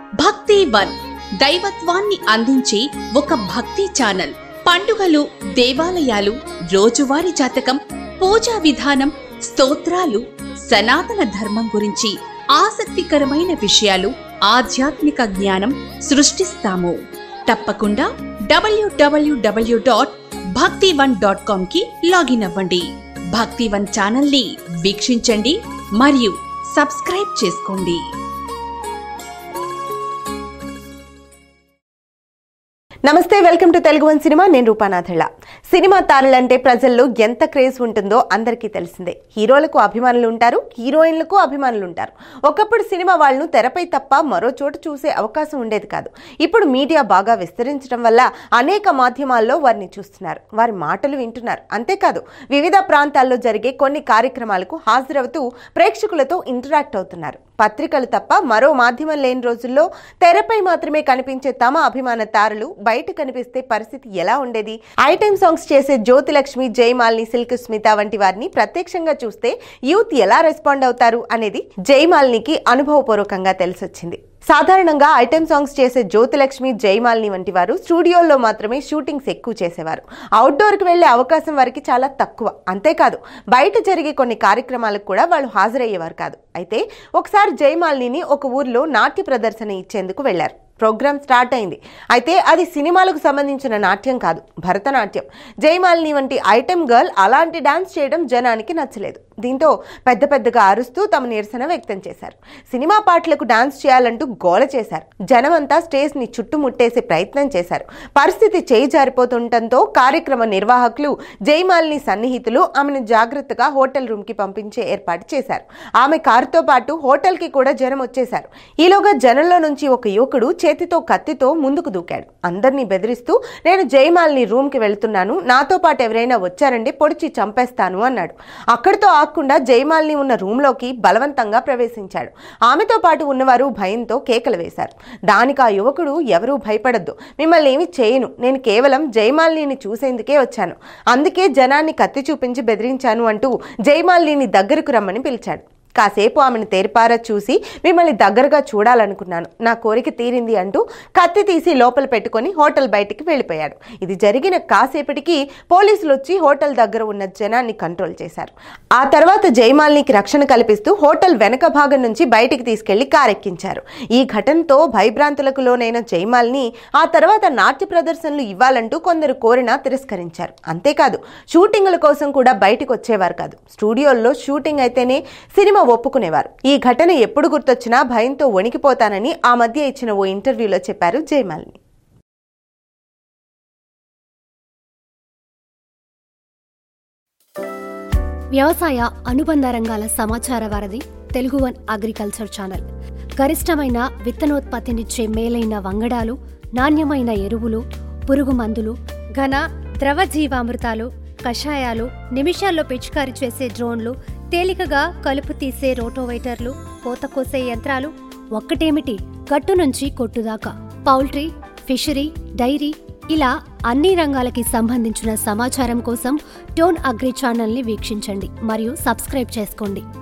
భక్తి వన్ దైవత్వాన్ని అందించే ఒక భక్తి ఛానల్ పండుగలు దేవాలయాలు రోజువారీ జాతకం పూజా విధానం స్తోత్రాలు సనాతన ధర్మం గురించి ఆసక్తికరమైన విషయాలు ఆధ్యాత్మిక జ్ఞానం సృష్టిస్తాము తప్పకుండా డబ్ల్యూడబ్ల్యూడబ్ల్యూ dot Bhakthi one dot com కి లాగిన్ అవ్వండి భక్తి వన్ ఛానల్ ని వీక్షించండి మరియు సబ్స్క్రైబ్ చేసుకోండి నమస్తే welcome to Telugu one cinema నేను రూపానాథళ్ళ సినిమా తారలంటే ప్రజల్లో ఎంత క్రేజ్ ఉంటుందో అందరికీ తెలిసిందే హీరోలకు అభిమానులు ఉంటారు హీరోయిన్లకు అభిమానులు ఉంటారు ఒకప్పుడు సినిమా వాళ్ళను తెరపై తప్ప మరో చోట చూసే అవకాశం ఉండేది కాదు ఇప్పుడు మీడియా బాగా విస్తరించడం వల్ల అనేక మాధ్యమాల్లో వారిని చూస్తున్నారు వారి మాటలు వింటున్నారు అంతేకాదు వివిధ ప్రాంతాల్లో జరిగే కొన్ని కార్యక్రమాలకు హాజరవుతూ ప్రేక్షకులతో ఇంటరాక్ట్ అవుతున్నారు పత్రికలు తప్ప మరో మాధ్యమం లేని రోజుల్లో తెరపై మాత్రమే కనిపించే తమ అభిమాన తారలు బయట కనిపిస్తే పరిస్థితి ఎలా ఉండేది ఐటెం సాంగ్స్ చేసే జ్యోతిలక్ష్మి జయమాలిని సిల్క్ స్మిత వంటి వారిని ప్రత్యక్షంగా చూస్తే యూత్ ఎలా రెస్పాండ్ అవుతారు అనేది జయమాలినికి అనుభవపూర్వకంగా తెలిసొచ్చింది సాధారణంగా ఐటెం సాంగ్స్ చేసే జ్యోతిలక్ష్మి జయమాలిని వంటి వారు స్టూడియోల్లో మాత్రమే షూటింగ్స్ ఎక్కువ చేసేవారు అవుట్డోర్కి వెళ్లే అవకాశం వారికి చాలా తక్కువ అంతేకాదు బయట జరిగే కొన్ని కార్యక్రమాలకు కూడా వాళ్ళు హాజరయ్యేవారు కాదు అయితే ఒకసారి జయమాలిని ఒక ఊర్లో నాట్య ప్రదర్శన ఇచ్చేందుకు వెళ్లారు ప్రోగ్రామ్ స్టార్ట్ అయింది అయితే అది సినిమాలకు సంబంధించిన నాట్యం కాదు భరతనాట్యం జయమాలిని వంటి ఐటెం గర్ల్ అలాంటి డాన్స్ చేయడం జనానికి నచ్చలేదు దీంతో పెద్ద పెద్దగా అరుస్తూ తమ నిరసన వ్యక్తం చేశారు సినిమా పాటలకు డాన్స్ చేయాలంటూ గోల చేశారు జనమంతా స్టేజ్ ని చుట్టుముట్టేసే ప్రయత్నం చేశారు పరిస్థితి చేయి జారిపోతుండటంతో కార్యక్రమ నిర్వాహకులు జయమాలిని సన్నిహితులు ఆమెను జాగ్రత్తగా హోటల్ రూమ్ కి పంపించే ఏర్పాటు చేశారు ఆమె కారుతో పాటు హోటల్ కి కూడా జనం వచ్చేశారు ఈలోగా జనంలో నుంచి ఒక యువకుడు చేతితో కత్తితో ముందుకు దూకాడు అందరినీ బెదిరిస్తూ నేను జయమాలిని రూమ్ కి వెళ్తున్నాను నాతో పాటు ఎవరైనా వచ్చారంటే పొడిచి చంపేస్తాను అన్నాడు అక్కడితో ఆకుండా జయమాలిని ఉన్న రూమ్ లోకి బలవంతంగా ప్రవేశించాడు ఆమెతో పాటు ఉన్నవారు భయంతో కేకలు వేశారు దానికి ఆ యువకుడు ఎవరూ భయపడద్దు మిమ్మల్ని ఏమి చేయను నేను కేవలం జయమాలిని చూసేందుకే వచ్చాను అందుకే జనాన్ని కత్తి చూపించి బెదిరించాను అంటూ జయమాలిని దగ్గరకు రమ్మని పిలిచాడు కాసేపు ఆమెను తేరిపారా చూసి మిమ్మల్ని దగ్గరగా చూడాలనుకున్నాను నా కోరిక తీరింది అంటూ కత్తి తీసి లోపల పెట్టుకొని హోటల్ బయటికి వెళ్ళిపోయాడు ఇది జరిగిన కాసేపటికి పోలీసులు వచ్చి హోటల్ దగ్గర ఉన్న జనాన్ని కంట్రోల్ చేశారు ఆ తర్వాత జయమాలినికి రక్షణ కల్పిస్తూ హోటల్ వెనక భాగం నుంచి బయటికి తీసుకెళ్లి కారెక్కించారు ఈ ఘటనతో భయభ్రాంతులకు లోనైన జయమాలిని ఆ తర్వాత నాట్య ప్రదర్శనలు ఇవ్వాలంటూ కొందరు కోరినా తిరస్కరించారు అంతేకాదు షూటింగుల కోసం కూడా బయటకు వచ్చేవారు కాదు స్టూడియోల్లో షూటింగ్ అయితేనే సినిమా ఒప్పుకునేవారు ఈ ఘటన ఎప్పుడు గుర్తొచ్చినా భయంతో వణికిపోతానని ఆ మధ్య ఇచ్చిన ఓ ఇంటర్వ్యూలో చెప్పారు జయమాలిని వ్యవసాయ అనుబంధ రంగాల సమాచార వారధి తెలుగు వన్ అగ్రికల్చర్ ఛానల్ గరిష్టమైన విత్తనోత్పత్తినిచ్చే మేలైన వంగడాలు నాణ్యమైన ఎరువులు పురుగు మందులు ఘన ద్రవ జీవామృతాలు కషాయాలు నిమిషాల్లో పిచికారీ చేసే డ్రోన్లు తేలికగా కలుపు తీసే రోటోవైటర్లు కోత కోసే యంత్రాలు ఒక్కటేమిటి గట్టు నుంచి కొట్టుదాకా పౌల్ట్రీ ఫిషరీ డైరీ ఇలా అన్ని రంగాలకి సంబంధించిన సమాచారం కోసం టోన్ అగ్రి ఛానల్ని వీక్షించండి మరియు సబ్స్క్రైబ్ చేసుకోండి